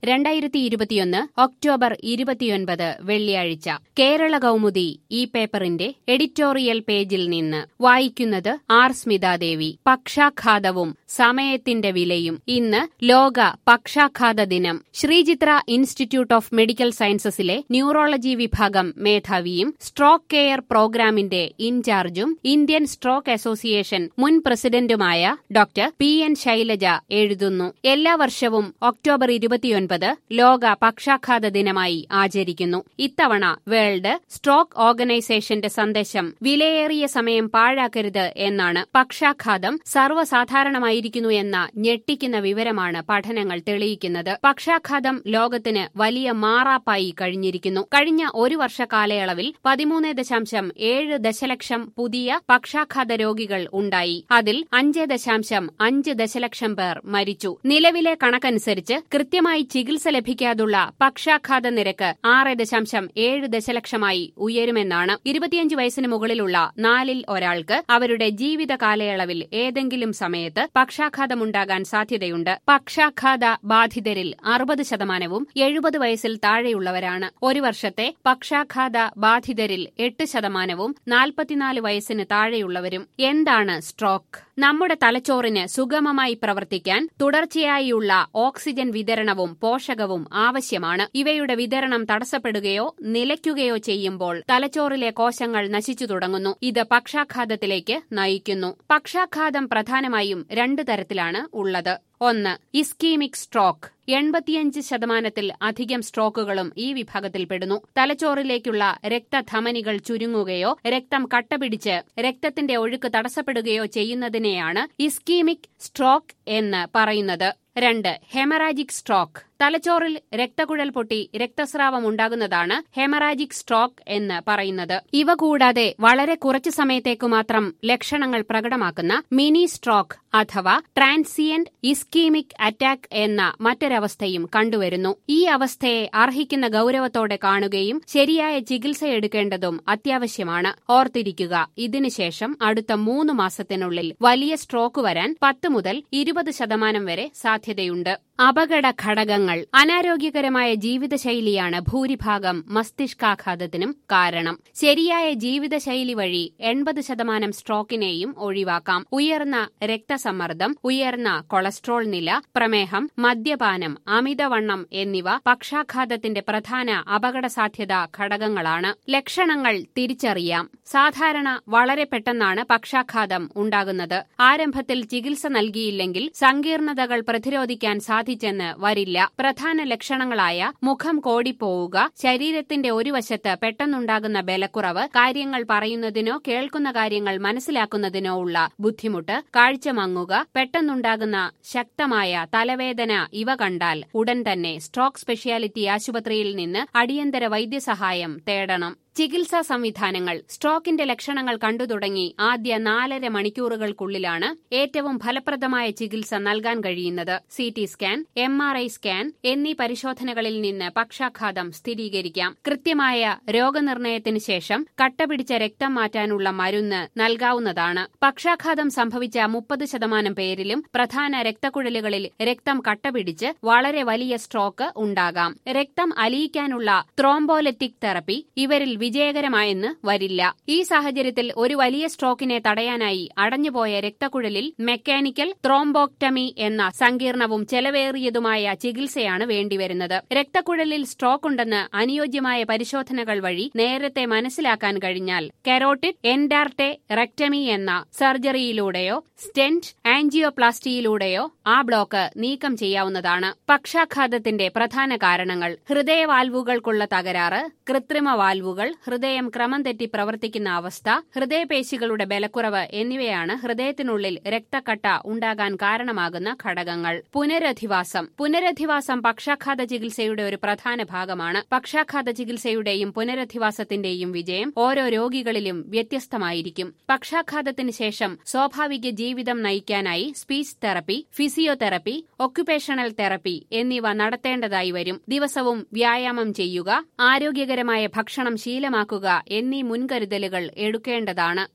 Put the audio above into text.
രണ്ടായിരത്തി ഇരുപത്തിയൊന്ന് ഒക്ടോബർ ഇരുപത്തിയൊൻപത് വെള്ളിയാഴ്ച കേരള കൗമുദി ഈ പേപ്പറിന്റെ എഡിറ്റോറിയൽ പേജിൽ നിന്ന് വായിക്കുന്നത് ആർ സ്മിതാദേവി പക്ഷാഘാതവും സമയത്തിന്റെ വിലയും ഇന്ന് ലോക പക്ഷാഘാത ദിനം ശ്രീചിത്ര ഇൻസ്റ്റിറ്റ്യൂട്ട് ഓഫ് മെഡിക്കൽ സയൻസസിലെ ന്യൂറോളജി വിഭാഗം മേധാവിയും സ്ട്രോക്ക് കെയർ പ്രോഗ്രാമിന്റെ ഇൻചാർജും ഇന്ത്യൻ സ്ട്രോക്ക് അസോസിയേഷൻ മുൻ പ്രസിഡന്റുമായ ഡോക്ടർ പി എൻ ശൈലജ എഴുതുന്നു എല്ലാ വർഷവും ഒക്ടോബർ ഇരുപത്തിയൊൻപത് ലോക പക്ഷാഘാത ദിനമായി ആചരിക്കുന്നു ഇത്തവണ വേൾഡ് സ്ട്രോക്ക് ഓർഗനൈസേഷന്റെ സന്ദേശം വിലയേറിയ സമയം പാഴാക്കരുത് എന്നാണ് പക്ഷാഘാതം സർവ്വസാധാരണമായിരിക്കുന്നു എന്ന ഞെട്ടിക്കുന്ന വിവരമാണ് പഠനങ്ങൾ തെളിയിക്കുന്നത് പക്ഷാഘാതം ലോകത്തിന് വലിയ മാറാപ്പായി കഴിഞ്ഞിരിക്കുന്നു കഴിഞ്ഞ ഒരു വർഷ കാലയളവിൽ പതിമൂന്ന് ദശാംശം ഏഴ് ദശലക്ഷം പുതിയ പക്ഷാഘാത രോഗികൾ ഉണ്ടായി അതിൽ അഞ്ച് ദശാംശം അഞ്ച് ദശലക്ഷം പേർ മരിച്ചു നിലവിലെ കണക്കനുസരിച്ച് കൃത്യമായി ചികിത്സ ലഭിക്കാതുള്ള പക്ഷാഘാത നിരക്ക് ആറ് ദശാംശം ഏഴ് ദശലക്ഷമായി ഉയരുമെന്നാണ് ഇരുപത്തിയഞ്ച് വയസ്സിന് മുകളിലുള്ള നാലിൽ ഒരാൾക്ക് അവരുടെ ജീവിത കാലയളവിൽ ഏതെങ്കിലും സമയത്ത് പക്ഷാഘാതമുണ്ടാകാൻ സാധ്യതയുണ്ട് പക്ഷാഘാത ബാധിതരിൽ അറുപത് ശതമാനവും എഴുപത് വയസ്സിൽ താഴെയുള്ളവരാണ് ഒരു വർഷത്തെ പക്ഷാഘാത ബാധിതരിൽ എട്ട് ശതമാനവും നാൽപ്പത്തിനാല് വയസ്സിന് താഴെയുള്ളവരും എന്താണ് സ്ട്രോക്ക് നമ്മുടെ തലച്ചോറിന് സുഗമമായി പ്രവർത്തിക്കാൻ തുടർച്ചയായുള്ള ഓക്സിജൻ വിതരണവും പോഷകവും ആവശ്യമാണ് ഇവയുടെ വിതരണം തടസ്സപ്പെടുകയോ നിലയ്ക്കുകയോ ചെയ്യുമ്പോൾ തലച്ചോറിലെ കോശങ്ങൾ നശിച്ചു തുടങ്ങുന്നു ഇത് പക്ഷാഘാതത്തിലേക്ക് നയിക്കുന്നു പക്ഷാഘാതം പ്രധാനമായും രണ്ടു തരത്തിലാണ് ഉള്ളത് ഒന്ന് ഇസ്കീമിക് സ്ട്രോക്ക് എൺപത്തിയഞ്ച് ശതമാനത്തിൽ അധികം സ്ട്രോക്കുകളും ഈ വിഭാഗത്തിൽപ്പെടുന്നു തലച്ചോറിലേക്കുള്ള രക്തധമനികൾ ചുരുങ്ങുകയോ രക്തം കട്ടപിടിച്ച് രക്തത്തിന്റെ ഒഴുക്ക് തടസ്സപ്പെടുകയോ ചെയ്യുന്നതിനെയാണ് ഇസ്കീമിക് സ്ട്രോക്ക് എന്ന് പറയുന്നത് രണ്ട് ഹെമറാജിക് സ്ട്രോക്ക് തലച്ചോറിൽ രക്തക്കുഴൽ പൊട്ടി രക്തസ്രാവം ഉണ്ടാകുന്നതാണ് ഹെമറാജിക് സ്ട്രോക്ക് എന്ന് പറയുന്നത് ഇവ കൂടാതെ വളരെ കുറച്ചു സമയത്തേക്കു മാത്രം ലക്ഷണങ്ങൾ പ്രകടമാക്കുന്ന മിനി സ്ട്രോക്ക് അഥവാ ട്രാൻസിയന്റ് ഇസ്കീമിക് അറ്റാക്ക് എന്ന മറ്റൊരവസ്ഥയും കണ്ടുവരുന്നു ഈ അവസ്ഥയെ അർഹിക്കുന്ന ഗൌരവത്തോടെ കാണുകയും ശരിയായ ചികിത്സയെടുക്കേണ്ടതും അത്യാവശ്യമാണ് ഓർത്തിരിക്കുക ഇതിനുശേഷം അടുത്ത മൂന്ന് മാസത്തിനുള്ളിൽ വലിയ സ്ട്രോക്ക് വരാൻ പത്ത് മുതൽ ഇരുപത് ശതമാനം വരെ സാധ്യതയുണ്ട് അപകട ഘടകങ്ങൾ അനാരോഗ്യകരമായ ജീവിതശൈലിയാണ് ഭൂരിഭാഗം മസ്തിഷ്കാഘാതത്തിനും കാരണം ശരിയായ ജീവിതശൈലി വഴി എൺപത് ശതമാനം സ്ട്രോക്കിനെയും ഒഴിവാക്കാം ഉയർന്ന രക്തസമ്മർദ്ദം ഉയർന്ന കൊളസ്ട്രോൾ നില പ്രമേഹം മദ്യപാനം അമിതവണ്ണം എന്നിവ പക്ഷാഘാതത്തിന്റെ പ്രധാന അപകട സാധ്യത ഘടകങ്ങളാണ് ലക്ഷണങ്ങൾ തിരിച്ചറിയാം സാധാരണ വളരെ പെട്ടെന്നാണ് പക്ഷാഘാതം ഉണ്ടാകുന്നത് ആരംഭത്തിൽ ചികിത്സ നൽകിയില്ലെങ്കിൽ സങ്കീർണതകൾ പ്രതിരോധിക്കാൻ സാധിച്ചെന്ന് വരില്ല പ്രധാന ലക്ഷണങ്ങളായ മുഖം കോടിപ്പോവുക ശരീരത്തിന്റെ ഒരു വശത്ത് പെട്ടെന്നുണ്ടാകുന്ന ബലക്കുറവ് കാര്യങ്ങൾ പറയുന്നതിനോ കേൾക്കുന്ന കാര്യങ്ങൾ മനസ്സിലാക്കുന്നതിനോ ഉള്ള ബുദ്ധിമുട്ട് കാഴ്ച മങ്ങുക പെട്ടെന്നുണ്ടാകുന്ന ശക്തമായ തലവേദന ഇവ കണ്ടാൽ ഉടൻ തന്നെ സ്ട്രോക്ക് സ്പെഷ്യാലിറ്റി ആശുപത്രിയിൽ നിന്ന് അടിയന്തര വൈദ്യസഹായം തേടണം ചികിത്സാ സംവിധാനങ്ങൾ സ്ട്രോക്കിന്റെ ലക്ഷണങ്ങൾ കണ്ടു തുടങ്ങി ആദ്യ നാലര മണിക്കൂറുകൾക്കുള്ളിലാണ് ഏറ്റവും ഫലപ്രദമായ ചികിത്സ നൽകാൻ കഴിയുന്നത് C T scan M R I scan എന്നീ പരിശോധനകളിൽ നിന്ന് പക്ഷാഘാതം സ്ഥിരീകരിക്കാം കൃത്യമായ രോഗനിർണയത്തിന് ശേഷം കട്ടപിടിച്ച രക്തം മാറ്റാനുള്ള മരുന്ന് നൽകാവുന്നതാണ് പക്ഷാഘാതം സംഭവിച്ച മുപ്പത് ശതമാനം പേരിലും പ്രധാന രക്തക്കുഴലുകളിൽ രക്തം കട്ടപിടിച്ച് വളരെ വലിയ സ്ട്രോക്ക് ഉണ്ടാകാം രക്തം അലിയിക്കാനുള്ള ത്രോംബോലറ്റിക് തെറപ്പി ഇവരിൽ വിജയകരമായെന്ന് വരില്ല ഈ സാഹചര്യത്തിൽ ഒരു വലിയ സ്ട്രോക്കിനെ തടയാനായി അടഞ്ഞുപോയ രക്തക്കുഴലിൽ മെക്കാനിക്കൽ ത്രോംബോക്ടമി എന്ന സങ്കീർണവും ചെലവേറിയതുമായ ചികിത്സയാണ് വേണ്ടിവരുന്നത് രക്തക്കുഴലിൽ സ്ട്രോക്ക് ഉണ്ടെന്ന് അനുയോജ്യമായ പരിശോധനകൾ വഴി നേരത്തെ മനസ്സിലാക്കാൻ കഴിഞ്ഞാൽ കെരോട്ടിഡ് എൻഡാർട്ടെ റെക്ടമി എന്ന സർജറിയിലൂടെയോ സ്റ്റെന്റ് ആൻജിയോപ്ലാസ്റ്റിയിലൂടെയോ ആ ബ്ലോക്ക് നീക്കം ചെയ്യാവുന്നതാണ് പക്ഷാഘാതത്തിന്റെ പ്രധാന കാരണങ്ങൾ ഹൃദയവാൽവുകൾക്കുള്ള തകരാറ് കൃത്രിമ വാൽവുകൾ ഹൃദയം ക്രമം തെറ്റി പ്രവർത്തിക്കുന്ന അവസ്ഥ ഹൃദയപേശികളുടെ ബലക്കുറവ് എന്നിവയാണ് ഹൃദയത്തിനുള്ളിൽ രക്തക്കട്ട ഉണ്ടാകാൻ കാരണമാകുന്ന ഘടകങ്ങൾ പുനരധിവാസം പുനരധിവാസം പക്ഷാഘാത ചികിത്സയുടെ ഒരു പ്രധാന ഭാഗമാണ് പക്ഷാഘാത ചികിത്സയുടെയും പുനരധിവാസത്തിന്റെയും വിജയം ഓരോ രോഗികളിലും വ്യത്യസ്തമായിരിക്കും പക്ഷാഘാതത്തിന് ശേഷം സ്വാഭാവിക ജീവിതം നയിക്കാനായി speech therapy physiotherapy occupational therapy എന്നിവ നടത്തേണ്ടതായി വരും ദിവസവും വ്യായാമം ചെയ്യുക ആരോഗ്യകരമായ ഭക്ഷണം ശീലമാക്കുക എന്നീ മുൻകരുതലുകൾ എടുക്കേണ്ടതാണ്